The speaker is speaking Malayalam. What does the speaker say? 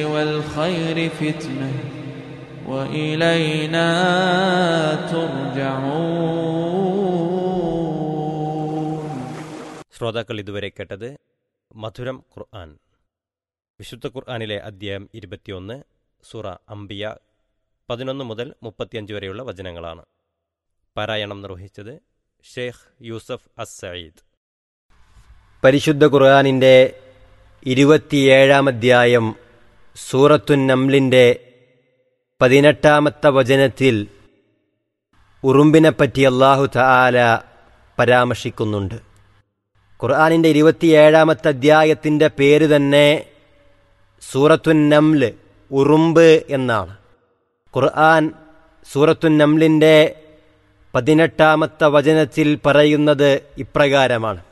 والخير فتنة وإلينا ترجعون ശ്രോതാക്കൾ ഇതുവരെ കേട്ടത് മധുരം ഖുർആൻ വിശുദ്ധ ഖുർആനിലെ അധ്യായം ഇരുപത്തിയൊന്ന് സുറ അംബിയ പതിനൊന്ന് മുതൽ മുപ്പത്തിയഞ്ച് വരെയുള്ള വചനങ്ങളാണ് പാരായണം നിർവഹിച്ചത് ഷെയ്ഖ് യൂസഫ് അസ് സയീദ് പരിശുദ്ധ ഖുർആാനിൻ്റെ ഇരുപത്തിയേഴാം അധ്യായം സൂറത്തുൻ നംലിൻ്റെ പതിനെട്ടാമത്തെ വചനത്തിൽ ഉറുമ്പിനെപ്പറ്റി അള്ളാഹു തആല പരാമർശിക്കുന്നുണ്ട് ഖുർആാനിൻ്റെ ഇരുപത്തിയേഴാമത്തെ അധ്യായത്തിൻ്റെ പേര് തന്നെ സൂറത്തുൻ നംല് ഉറുമ്പ് എന്നാണ് ഖുർആൻ സൂറത്തുൻ നംലിൻ്റെ പതിനെട്ടാമത്തെ വചനത്തിൽ പറയുന്നത് ഇപ്രകാരമാണ്